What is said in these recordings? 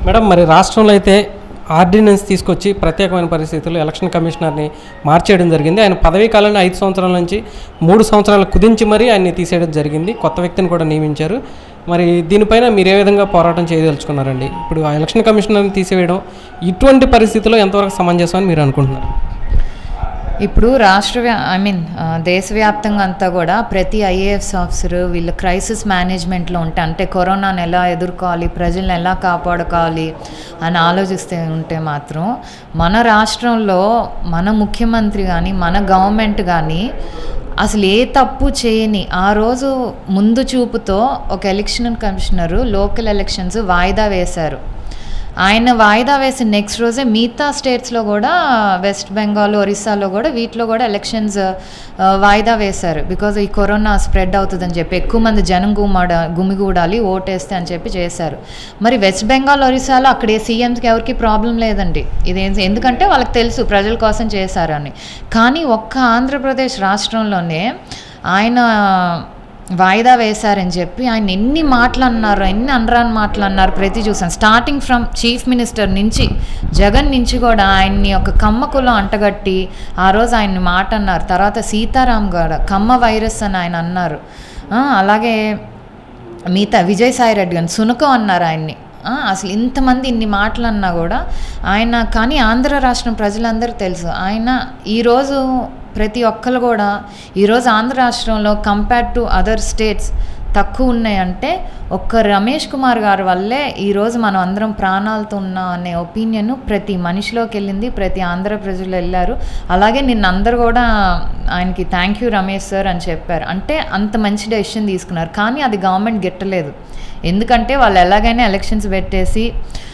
madam మరి రాష్ట్రంలో అయితే ఆర్డినెన్స్ తీసుకొచ్చి ప్రత్యేకమైన పరిస్థితుల్లో ఎలక్షన్ కమిషనర్ని మార్చేయడం జరిగింది ఆయన పదవీ కాలాన్ని ఐదు సంవత్సరాల నుంచి మూడు సంవత్సరాలు కుదించి మరీ ఆయన్ని తీసేయడం జరిగింది కొత్త వ్యక్తిని కూడా నియమించారు మరి దీనిపైన మీరు ఏ విధంగా పోరాటం చేయదలుచుకున్నారండి ఇప్పుడు ఆ ఎలక్షన్ కమిషనర్ని తీసివేయడం ఇటువంటి పరిస్థితుల్లో ఎంతవరకు సమంజసం అని మీరు అనుకుంటున్నారు ఇప్పుడు రాష్ట్ర ఐ మీన్ దేశవ్యాప్తంగా అంతా కూడా ప్రతి ఐఏఎస్ ఆఫీసర్ వీళ్ళ క్రైసిస్ మేనేజ్మెంట్లో ఉంటే అంటే కరోనాను ఎలా ఎదుర్కోవాలి ప్రజలను ఎలా కాపాడుకోవాలి అని ఆలోచిస్తే ఉంటే మాత్రం మన రాష్ట్రంలో మన ముఖ్యమంత్రి కానీ మన గవర్నమెంట్ కానీ అసలు ఏ తప్పు చేయని ఆ రోజు ముందు చూపుతో ఒక ఎలక్షన్ కమిషనరు లోకల్ ఎలక్షన్స్ వాయిదా వేశారు ఆయన వాయిదా వేసిన నెక్స్ట్ రోజే మిగతా స్టేట్స్లో కూడా వెస్ట్ బెంగాల్ ఒరిస్సాలో కూడా వీటిలో కూడా ఎలక్షన్స్ ఆ, వాయిదా వేశారు బికాజ్ ఈ కరోనా స్ప్రెడ్ అవుతుందని చెప్పి ఎక్కువ మంది జనం గుమ్మడ గుమిగూడాలి ఓటేస్తే అని చెప్పి చేశారు మరి వెస్ట్ బెంగాల్ ఒరిస్సాలో అక్కడ సీఎంస్కి ఎవరికి ప్రాబ్లం లేదండి ఇది ఎందుకంటే వాళ్ళకి తెలుసు ప్రజల కోసం చేశారని కానీ ఒక్క ఆంధ్రప్రదేశ్ రాష్ట్రంలోనే ఆయన వాయిదా వేశారని చెప్పి ఆయన ఎన్ని మాటలు అన్నారు ఎన్ని అనరాని మాటలు అన్నారు ప్రతి చూసాను స్టార్టింగ్ ఫ్రమ్ చీఫ్ మినిస్టర్ నుంచి జగన్ నుంచి కూడా ఆయన్ని ఒక కమ్మకులో అంటగట్టి ఆ రోజు ఆయన్ని మాట అన్నారు తర్వాత సీతారాం గారు కమ్మ వైరస్ అని ఆయన అన్నారు ఆ, అలాగే మిగతా విజయసాయి రెడ్డి గారిని సునకం అన్నారు ఆయన్ని ఆ, అసలు ఇంతమంది ఇన్ని మాటలు అన్నా కూడా ఆయన కానీ ఆంధ్ర రాష్ట్రం ప్రజలందరూ తెలుసు ఆయన ఈరోజు ప్రతి ఒక్కరు కూడా ఈరోజు ఆంధ్ర రాష్ట్రంలో కంపేర్ టు అదర్ స్టేట్స్ తక్కువ ఉన్నాయంటే ఒక్క రమేష్ కుమార్ గారి వల్లే ఈరోజు మనం అందరం ప్రాణాలతో ఉన్నాం అనే ఒపీనియన్ ప్రతి మనిషిలోకి వెళ్ళింది ప్రతి ఆంధ్ర ప్రజలు వెళ్ళారు అలాగే నిన్న అందరు కూడా ఆయనకి థ్యాంక్ యూ రమేష్ సార్ అని చెప్పారు అంటే అంత మంచి డెసిషన్ తీసుకున్నారు కానీ అది గవర్నమెంట్ గిట్టలేదు ఎందుకంటే వాళ్ళు ఎలాగైనా ఎలక్షన్స్ పెట్టేసి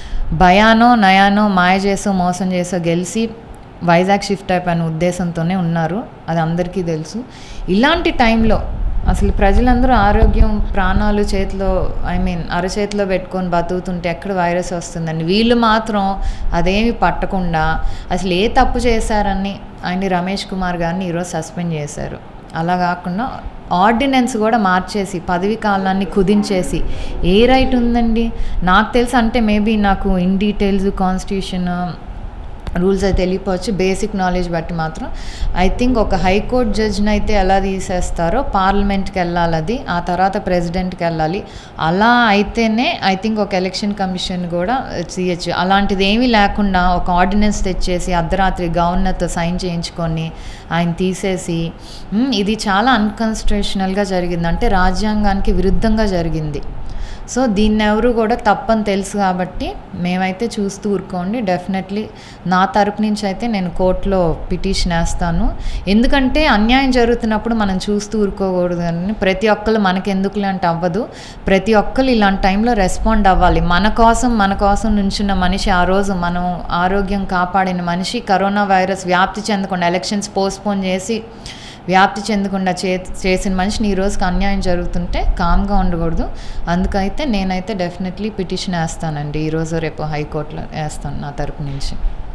భయానో నయానో మాయ చేసో మోసం చేసో గెలిచి వైజాగ్ షిఫ్ట్ అయిపోయిన ఉద్దేశంతోనే ఉన్నారు అది అందరికీ తెలుసు ఇలాంటి టైంలో అసలు ప్రజలందరూ ఆరోగ్యం ప్రాణాలు చేతిలో ఐ మీన్ అరచేతిలో పెట్టుకొని బతుకుతుంటే ఎక్కడ వైరస్ వస్తుందండి వీళ్ళు మాత్రం అదేమి పట్టకుండా అసలు ఏ తప్పు చేశారని ఆయన రమేష్ కుమార్ గారిని ఈరోజు సస్పెండ్ చేశారు అలా కాకుండా ఆర్డినెన్స్ కూడా మార్చేసి పదవి కాలాన్ని కుదించేసి ఏ రైట్ ఉందండి నాకు తెలుసు అంటే మేబీ నాకు ఇన్ డీటెయిల్స్ కాన్స్టిట్యూషన్ రూల్స్ అయితే వెళ్ళిపోవచ్చు బేసిక్ నాలెడ్జ్ బట్టి మాత్రం ఐ థింక్ ఒక హైకోర్టు జడ్జిని అయితే ఎలా తీసేస్తారో పార్లమెంట్కి వెళ్ళాలి అది ఆ తర్వాత ప్రెసిడెంట్కి వెళ్ళాలి అలా అయితేనే ఐ థింక్ ఒక ఎలక్షన్ కమిషన్ కూడా చేయొచ్చు అలాంటిది ఏమీ లేకుండా ఒక ఆర్డినెన్స్ తెచ్చేసి అర్ధరాత్రి గవర్నర్తో సైన్ చేయించుకొని ఆయన తీసేసి "మ్, ఇది చాలా అన్కాన్స్టిట్యూషనల్గా జరిగింది అంటే రాజ్యాంగానికి విరుద్ధంగా జరిగింది సో దీన్ని ఎవరు కూడా తప్పని తెలుసు కాబట్టి మేమైతే చూస్తూ ఊరుకోండి డెఫినెట్లీ నా తరపు నుంచి అయితే నేను కోర్టులో పిటిషన్ వేస్తాను ఎందుకంటే అన్యాయం జరుగుతున్నప్పుడు మనం చూస్తూ ఊరుకోకూడదు అని ప్రతి ఒక్కరు మనకి ఎందుకు ఇలాంటి అవ్వదు ప్రతి ఒక్కరు ఇలాంటి టైంలో రెస్పాండ్ అవ్వాలి మన కోసం మన కోసం నుంచున్న మనిషి ఆ రోజు మనం ఆరోగ్యం కాపాడిన మనిషి కరోనా వైరస్ వ్యాప్తి చెందకుండా ఎలక్షన్స్ పోస్ట్పోన్ చేసి వ్యాప్తి చెందకుండా చే చేసిన మనిషిని ఈ రోజుకి అన్యాయం జరుగుతుంటే కామ్గా ఉండకూడదు అందుకైతే నేనైతే డెఫినెట్లీ పిటిషన్ వేస్తానండి ఈరోజు రేపు హైకోర్టులో వేస్తాను నా తరపు నుంచి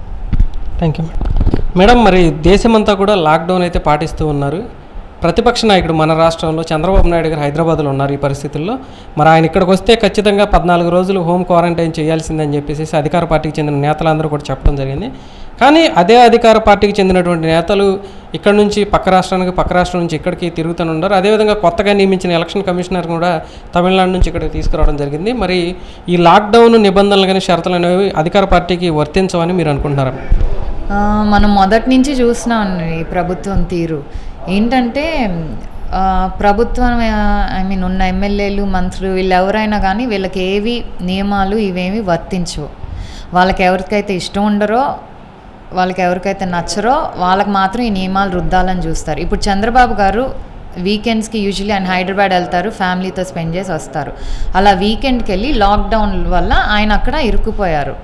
థ్యాంక్ యూ మేడం మేడం మరి దేశమంతా కూడా లాక్డౌన్ అయితే పాటిస్తూ ఉన్నారు ప్రతిపక్ష నాయకుడు మన రాష్ట్రంలో చంద్రబాబు నాయుడు గారు హైదరాబాద్లో ఉన్నారు ఈ పరిస్థితుల్లో మరి ఆయన ఇక్కడికి వస్తే ఖచ్చితంగా పద్నాలుగు రోజులు హోమ్ క్వారంటైన్ చేయాల్సిందని చెప్పేసి అధికార పార్టీకి చెందిన నేతలందరూ కూడా చెప్పడం జరిగింది కానీ అదే అధికార పార్టీకి చెందినటువంటి నేతలు ఇక్కడ నుంచి పక్క రాష్ట్రానికి పక్క రాష్ట్రం నుంచి ఇక్కడికి తిరుగుతూనే ఉన్నారు అదేవిధంగా కొత్తగా నియమించిన ఎలక్షన్ కమిషనర్ కూడా తమిళనాడు నుంచి ఇక్కడికి తీసుకురావడం జరిగింది మరి ఈ లాక్డౌన్ నిబంధనలు కానీ షరతులు అనేవి అధికార పార్టీకి వర్తించవని మీరు అనుకుంటున్నారా ఆ, మనం మొదటి నుంచి చూస్తున్నాం ఈ ప్రభుత్వం తీరు ఏంటంటే ఆ, ప్రభుత్వం ఐ మీన్ ఉన్న ఎమ్మెల్యేలు మంత్రులు వీళ్ళు ఎవరైనా కానీ వీళ్ళకి ఏవి నియమాలు ఇవేమి వర్తించవు వాళ్ళకి ఎవరికైతే ఇష్టం ఉండరో వాళ్ళకి ఎవరికైతే నచ్చరో వాళ్ళకి మాత్రం ఈ నియమాలు రుద్దాలని చూస్తారు ఇప్పుడు చంద్రబాబు గారు వీకెండ్స్కి యూజువలీ ఆయన హైదరాబాద్ వెళ్తారు ఫ్యామిలీతో స్పెండ్ చేసి వస్తారు అలా వీకెండ్కి వెళ్ళి లాక్డౌన్ వల్ల ఆయన అక్కడ ఇరుక్కుపోయారు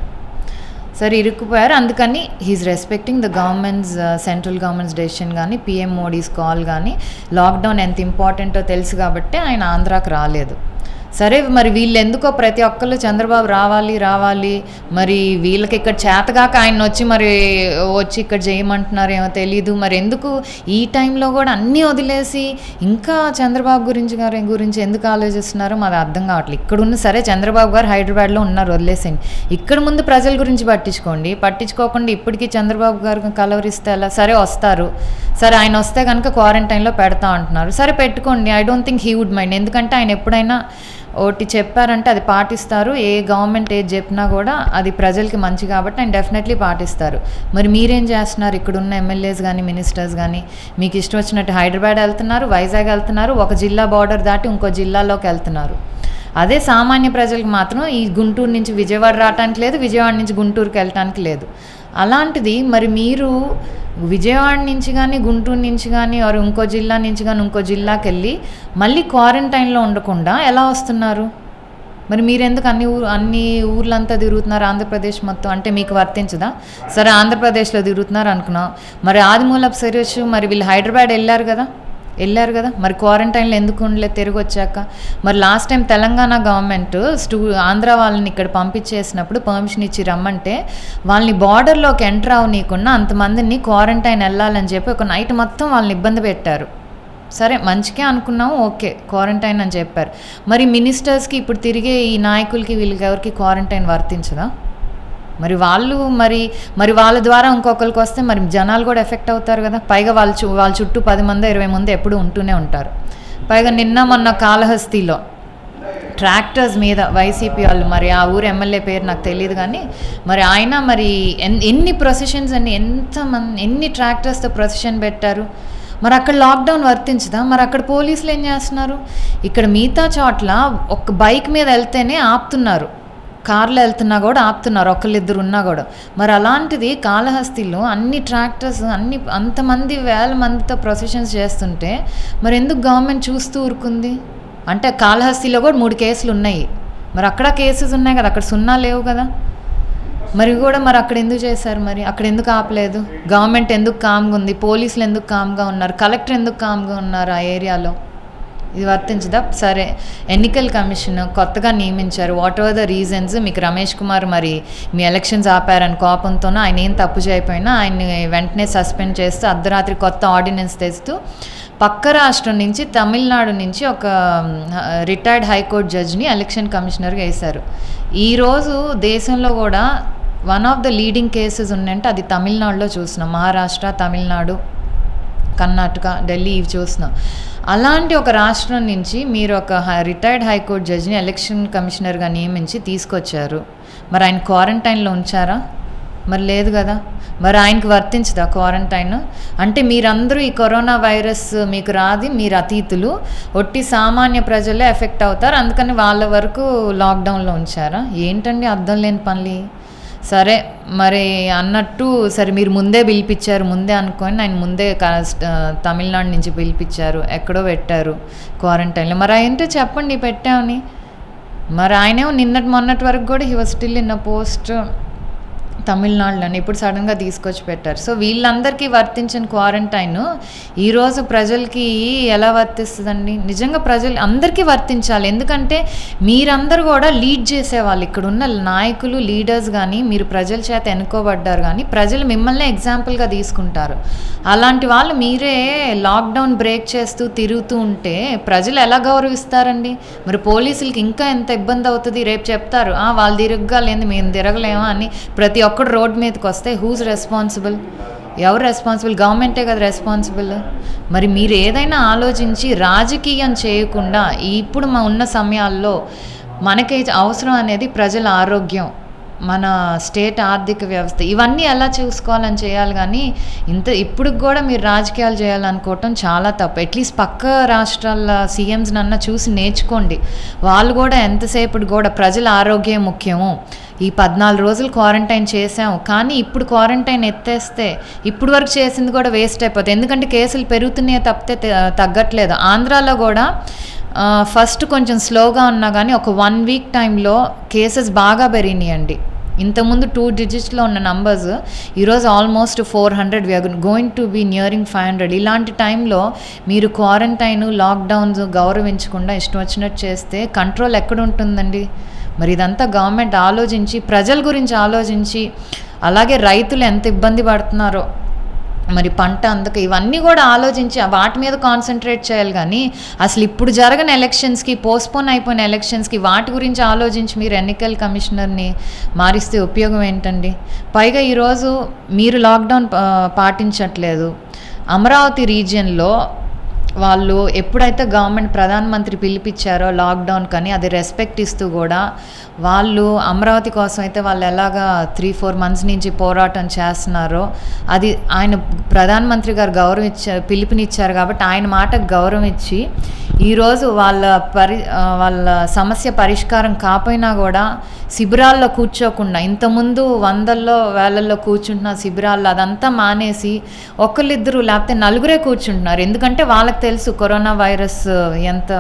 సరే ఇరుక్కుపోయారు అందుకని he's respecting the government's central government's decision కానీ పిఎం మోడీస్ కాల్ కానీ లాక్డౌన్ ఎంత ఇంపార్టెంటో తెలుసు కాబట్టి ఆయన ఆంధ్రాకి రాలేదు సరే మరి వీళ్ళు ఎందుకో ప్రతి ఒక్కళ్ళు చంద్రబాబు రావాలి రావాలి మరి వీళ్ళకి ఇక్కడ చేతగాక ఆయన వచ్చి మరి వచ్చి ఇక్కడ చేయమంటున్నారేమో తెలీదు మరి ఎందుకు ఈ టైంలో కూడా అన్నీ వదిలేసి ఇంకా చంద్రబాబు గురించి గారి గురించి ఎందుకు ఆలోచిస్తున్నారో మాది అర్థం కావట్లేదు ఇక్కడ ఉన్న సరే చంద్రబాబు గారు హైదరాబాద్లో ఉన్నారు వదిలేసేయండి ఇక్కడ ముందు ప్రజల గురించి పట్టించుకోండి పట్టించుకోకుండా ఇప్పటికీ చంద్రబాబు గారు కలవరిస్తే ఎలా సరే వస్తారు సరే ఆయన వస్తే కనుక క్వారంటైన్లో పెడతా అంటున్నారు సరే పెట్టుకోండి I don't think he would mind ఎందుకంటే ఆయన ఎప్పుడైనా ఒకటి చెప్పారంటే అది పాటిస్తారు ఏ గవర్నమెంట్ ఏది చెప్పినా కూడా అది ప్రజలకి మంచి కాబట్టి ఆయన డెఫినెట్లీ పాటిస్తారు మరి మీరేం చేస్తున్నారు ఇక్కడ ఉన్న ఎమ్మెల్యేస్ కానీ మినిస్టర్స్ కానీ మీకు ఇష్టం వచ్చినట్టు హైదరాబాద్ వెళ్తున్నారు వైజాగ్ వెళ్తున్నారు ఒక జిల్లా బార్డర్ దాటి ఇంకో జిల్లాలోకి వెళ్తున్నారు అదే సామాన్య ప్రజలకు మాత్రం ఈ గుంటూరు నుంచి విజయవాడ రావడానికి లేదు విజయవాడ నుంచి గుంటూరుకి వెళ్ళటానికి లేదు అలాంటిది మరి మీరు విజయవాడ నుంచి కానీ గుంటూరు నుంచి కానీ ఆర్ ఇంకో జిల్లా నుంచి కానీ ఇంకో జిల్లాకి వెళ్ళి మళ్ళీ క్వారంటైన్లో ఉండకుండా ఎలా వస్తున్నారు మరి మీరెందుకు అన్ని ఊరు అన్ని ఊర్లంతా తిరుగుతున్నారు ఆంధ్రప్రదేశ్ మొత్తం అంటే మీకు వర్తించదా సరే ఆంధ్రప్రదేశ్లో తిరుగుతున్నారు అనుకున్నాం మరి ఆదిమూలపు సురేష్ మరి వీళ్ళు హైదరాబాద్ వెళ్ళారు కదా వెళ్ళారు కదా మరి క్వారంటైన్లో ఎందుకు ఉండలేదు తిరిగి వచ్చాక మరి లాస్ట్ టైం తెలంగాణ గవర్నమెంట్ స్టూ ఆంధ్ర వాళ్ళని ఇక్కడ పంపించేసినప్పుడు పర్మిషన్ ఇచ్చి రమ్మంటే వాళ్ళని బార్డర్లోకి ఎంటర్ అవనీయకుండా అంతమందిని క్వారంటైన్ వెళ్ళాలని చెప్పి ఒక నైట్ మొత్తం వాళ్ళని ఇబ్బంది పెట్టారు సరే మంచికే అనుకున్నాము ఓకే క్వారంటైన్ అని చెప్పారు మరి మినిస్టర్స్కి ఇప్పుడు తిరిగే ఈ నాయకులకి వీళ్ళకి ఎవరికి క్వారంటైన్ వర్తించదా మరి వాళ్ళు మరి మరి వాళ్ళ ద్వారా ఇంకొకరికి వస్తే మరి జనాలు కూడా ఎఫెక్ట్ అవుతారు కదా పైగా వాళ్ళ చు వాళ్ళ చుట్టూ పది మంది ఇరవై మంది ఎప్పుడు ఉంటూనే ఉంటారు పైగా నిన్న మొన్న కాళహస్తిలో ట్రాక్టర్స్ మీద వైసీపీ వాళ్ళు మరి ఆ ఊరు ఎమ్మెల్యే పేరు నాకు తెలియదు కానీ మరి ఆయన మరి ఎన్- ఎన్ని ప్రొసెషన్స్ అన్ని ఎంత మంది ఎన్ని ట్రాక్టర్స్తో ప్రొసెషన్ పెట్టారు మరి అక్కడ లాక్డౌన్ వర్తించదా మరి అక్కడ పోలీసులు ఏం చేస్తున్నారు ఇక్కడ మిగతా చోట్ల ఒక బైక్ మీద వెళ్తేనే ఆపుతున్నారు కార్లో వెళ్తున్నా కూడా ఆపుతున్నారు ఒకళ్ళిద్దరు ఉన్నా కూడా మరి అలాంటిది కాళహస్తిలో అన్ని ట్రాక్టర్స్ అన్ని అంతమంది వేల మందితో ప్రొసెషన్స్ చేస్తుంటే మరి ఎందుకు గవర్నమెంట్ చూస్తూ ఊరుకుంది అంటే కాళహస్తిలో కూడా మూడు కేసులు ఉన్నాయి మరి అక్కడ కేసెస్ ఉన్నాయి కదా అక్కడ సున్నా లేవు కదా మరి కూడా మరి అక్కడ ఎందుకు చేశారు మరి అక్కడ ఎందుకు ఆపలేదు గవర్నమెంట్ ఎందుకు కామ్గా ఉంది పోలీసులు ఎందుకు కామ్గా ఉన్నారు కలెక్టర్ ఎందుకు కామ్గా ఉన్నారు ఆ ఏరియాలో ఇది వర్తించదా సరే ఎన్నికల కమిషన్ కొత్తగా నియమించారు వాట్ ఎవర్ ద రీజన్స్ మీకు రమేష్ కుమార్ మరి మీ ఎలక్షన్స్ ఆపారని కోపంతోనో ఆయన ఏం తప్పు చేయకపోయినా ఆయన్ని వెంటనే సస్పెండ్ చేస్తూ అర్ధరాత్రి కొత్త ఆర్డినెన్స్ తెస్తూ పక్క రాష్ట్రం నుంచి తమిళనాడు నుంచి ఒక రిటైర్డ్ హైకోర్టు జడ్జిని ఎలక్షన్ కమిషనర్గా వేశారు ఈరోజు దేశంలో కూడా one of the leading cases ఉన్నాయంటే అది తమిళనాడులో చూస్తున్నాం మహారాష్ట్ర తమిళనాడు కర్ణాటక ఢిల్లీ ఇవి చూస్తున్నాం అలాంటి ఒక రాష్ట్రం నుంచి మీరు ఒక రిటైర్డ్ హైకోర్టు జడ్జిని ఎలక్షన్ కమిషనర్గా నియమించి తీసుకొచ్చారు మరి ఆయన క్వారంటైన్లో ఉంచారా మరి లేదు కదా మరి ఆయనకి వర్తించదా క్వారంటైన్ అంటే మీరందరూ ఈ కరోనా వైరస్ మీకు రాది మీరు అతీతులు ఒట్టి సామాన్య ప్రజలే ఎఫెక్ట్ అవుతారు అందుకని వాళ్ళ వరకు లాక్డౌన్లో ఉంచారా ఏంటండి అర్థం లేని పనులు సరే మరి అన్నట్టు సరే మీరు ముందే పిలిపించారు ముందే అనుకొని ఆయన ముందే కా- తమిళనాడు నుంచి పిలిపించారు ఎక్కడో పెట్టారు క్వారంటైన్లో మరి ఏంటో చెప్పండి పెట్టామని మరి ఆయనేమో నిన్నటి మొన్నటి వరకు కూడా he was still in a post తమిళనాడులోనే ఇప్పుడు సడన్గా తీసుకొచ్చి పెట్టారు సో వీళ్ళందరికీ వర్తించిన క్వారంటైన్ ఈరోజు ప్రజలకి ఎలా వర్తిస్తుందండి నిజంగా ప్రజలు అందరికీ వర్తించాలి ఎందుకంటే మీరందరూ కూడా లీడ్ చేసేవాళ్ళు ఇక్కడ ఉన్న నాయకులు లీడర్స్ కానీ మీరు ప్రజల చేత ఎన్నుకోబడ్డారు కానీ ప్రజలు మిమ్మల్ని ఎగ్జాంపుల్గా తీసుకుంటారు అలాంటి వాళ్ళు మీరే లాక్డౌన్ బ్రేక్ చేస్తూ తిరుగుతూ ఉంటే ప్రజలు ఎలా గౌరవిస్తారండి మరి పోలీసులకి ఇంకా ఎంత ఇబ్బంది అవుతుంది రేపు చెప్తారు "ఆ, వాళ్ళు తిరగలేదు మేము తిరగలేమా అని ప్రతి ఒక్కడు రోడ్ మీదకి వస్తే హూజ్ రెస్పాన్సిబుల్ ఎవరు రెస్పాన్సిబుల్ గవర్నమెంటే కదా రెస్పాన్సిబుల్ మరి మీరు ఏదైనా ఆలోచించి రాజకీయం చేయకుండా ఇప్పుడు మా ఉన్న సమయాల్లో మనకైతే అవసరం అనేది ప్రజల ఆరోగ్యం మన స్టేట్ ఆర్థిక వ్యవస్థ ఇవన్నీ ఎలా చూసుకోవాలని చేయాలి కానీ ఇంత ఇప్పుడు కూడా మీరు రాజకీయాలు చేయాలనుకోవటం చాలా తప్పు అట్లీస్ట్ పక్క రాష్ట్రాల సీఎంస్ నన్న చూసి నేర్చుకోండి వాళ్ళు కూడా ఎంతసేపు కూడా ప్రజల ఆరోగ్యం ముఖ్యము ఈ పద్నాలుగు రోజులు క్వారంటైన్ చేసాము కానీ ఇప్పుడు క్వారంటైన్ ఎత్తేస్తే ఇప్పుడు వరకు చేసింది కూడా వేస్ట్ అయిపోతుంది ఎందుకంటే కేసులు పెరుగుతున్నాయో తప్పితే త- తగ్గట్లేదు ఆంధ్రాలో కూడా ఆ, ఫస్ట్ కొంచెం స్లోగా ఉన్నా కానీ ఒక వన్ వీక్ టైంలో కేసెస్ బాగా పెరిగినాయండి ఇంతకుముందు టూ డిజిట్స్లో ఉన్న నంబర్స్ ఈరోజు almost four hundred we're going to be nearing five hundred ఇలాంటి టైంలో మీరు క్వారంటైన్ లాక్డౌన్స్ గౌరవించకుండా ఇష్టం వచ్చినట్టు చేస్తే కంట్రోల్ ఎక్కడ ఉంటుందండి మరి ఇదంతా గవర్నమెంట్ ఆలోచించి ప్రజల గురించి ఆలోచించి అలాగే రైతులు ఎంత ఇబ్బంది పడుతున్నారో మరి పంట అందక ఇవన్నీ కూడా ఆలోచించి ఆ వాటి మీద కాన్సన్ట్రేట్ చేయాలి కానీ అసలు ఇప్పుడు జరగని ఎలక్షన్స్కి పోస్ట్పోన్ అయిపోయిన ఎలక్షన్స్కి వాటి గురించి ఆలోచించి మీరు ఎన్నికల కమిషనర్ని మారిస్తే ఉపయోగం ఏంటండి పైగా ఈరోజు మీరు లాక్డౌన్ పా- పాటించట్లేదు అమరావతి రీజియన్లో వాళ్ళు ఎప్పుడైతే గవర్నమెంట్ ప్రధానమంత్రి పిలిపించారో లాక్డౌన్ కానీ అది రెస్పెక్ట్ ఇస్తూ కూడా వాళ్ళు అమరావతి కోసం అయితే వాళ్ళు ఎలాగా త్రీ ఫోర్ మంత్స్ నుంచి పోరాటం చేస్తున్నారో అది ఆయన ప్రధానమంత్రి గారు గౌరవం ఇచ్చారు పిలుపునిచ్చారు కాబట్టి ఆయన మాటకు గౌరవం ఇచ్చి ఈరోజు వాళ్ళ పరి ఆ, వాళ్ళ సమస్య పరిష్కారం కాపోయినా కూడా శిబిరాల్లో కూర్చోకుండా ఇంతకుముందు వందల్లో వేలల్లో కూర్చుంటున్న శిబిరాల్లో అదంతా మానేసి ఒకళ్ళిద్దరు లేకపోతే నలుగురే కూర్చుంటున్నారు ఎందుకంటే వాళ్ళకి తెలుసు కరోనా వైరస్ ఎంత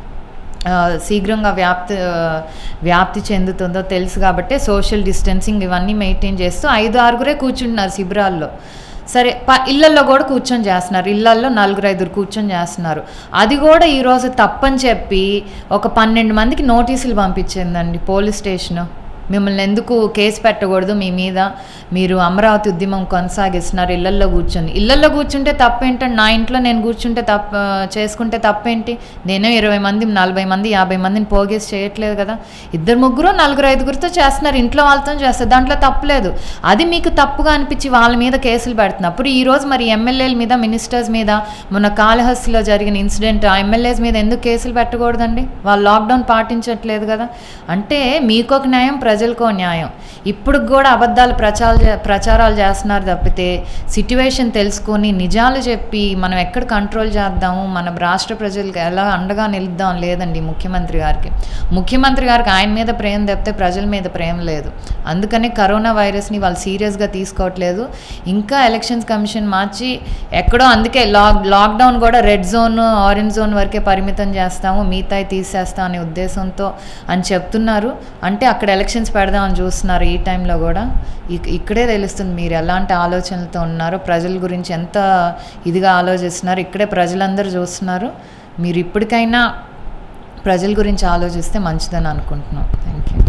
ఆ, శీఘ్రంగా వ్యాప్తి ఆ, వ్యాప్తి చెందుతుందో తెలుసు కాబట్టి సోషల్ డిస్టెన్సింగ్ ఇవన్నీ మెయింటైన్ చేస్తూ ఐదు ఆరుగురే కూర్చుంటున్నారు శిబిరాల్లో సరే ప ఇళ్ళల్లో కూడా కూర్చొని చేస్తున్నారు ఇళ్ళల్లో నలుగురు ఐదుగురు కూర్చొని చేస్తున్నారు అది కూడా ఈరోజు తప్పని చెప్పి ఒక పన్నెండు మందికి నోటీసులు పంపించిందండి పోలీస్ స్టేషను మిమ్మల్ని ఎందుకు కేసు పెట్టకూడదు మీ మీద మీరు అమరావతి ఉద్యమం కొనసాగిస్తున్నారు ఇళ్లల్లో కూర్చొని ఇళ్లల్లో కూర్చుంటే తప్పేంటండి నా ఇంట్లో నేను కూర్చుంటే తప్ప చేసుకుంటే తప్పేంటి నేనే ఇరవై మంది నలభై మంది యాభై మందిని పోగేసి చేయట్లేదు కదా ఇద్దరు ముగ్గురు నలుగురు ఐదుగురితో చేస్తున్నారు ఇంట్లో వాళ్ళతో చేస్తారు దాంట్లో తప్పలేదు అది మీకు తప్పుగా అనిపించి వాళ్ళ మీద కేసులు పెడుతున్నప్పుడు ఈరోజు మరి ఎమ్మెల్యేల మీద మినిస్టర్స్ మీద మొన్న కాళహస్తిలో జరిగిన ఇన్సిడెంట్ ఆ ఎమ్మెల్యేస్ మీద ఎందుకు కేసులు పెట్టకూడదండి వాళ్ళు లాక్డౌన్ పాటించట్లేదు కదా అంటే మీకు ఒక న్యాయం ప్రజలకో న్యాయం ఇప్పుడు కూడా అబద్ధాలు ప్రచారాలు చే- ప్రచారాలు చేస్తున్నారు తప్పితే సిట్యువేషన్ తెలుసుకొని నిజాలు చెప్పి మనం ఎక్కడ కంట్రోల్ చేద్దాము మన రాష్ట్ర ప్రజలకు ఎలా అండగా నిలుద్దాం లేదండి ముఖ్యమంత్రి గారికి ముఖ్యమంత్రి గారికి ఆయన మీద ప్రేమ తప్పితే ప్రజల మీద ప్రేమ లేదు అందుకని కరోనా వైరస్ని వాళ్ళు సీరియస్గా తీసుకోవట్లేదు ఇంకా ఎలక్షన్స్ కమిషన్ మార్చి ఎక్కడో అందుకే లాక్ లాక్డౌన్ కూడా రెడ్ జోన్ ఆరెంజ్ జోన్ వరకే పరిమితం చేస్తాము మిగతాయి తీసేస్తాం అనే ఉద్దేశంతో అని చెప్తున్నారు అంటే అక్కడ ఎలక్షన్స్ పెడదామని చూస్తున్నారు ఈ టైంలో కూడా ఇక్- ఇక్కడే తెలుస్తుంది మీరు ఎలాంటి ఆలోచనలతో ఉన్నారో ప్రజల గురించి ఎంత ఇదిగా ఆలోచిస్తున్నారు ఇక్కడే ప్రజలందరూ చూస్తున్నారు మీరు ఇప్పటికైనా ప్రజల గురించి ఆలోచిస్తే మంచిదని అనుకుంటున్నాం థ్యాంక్ యూ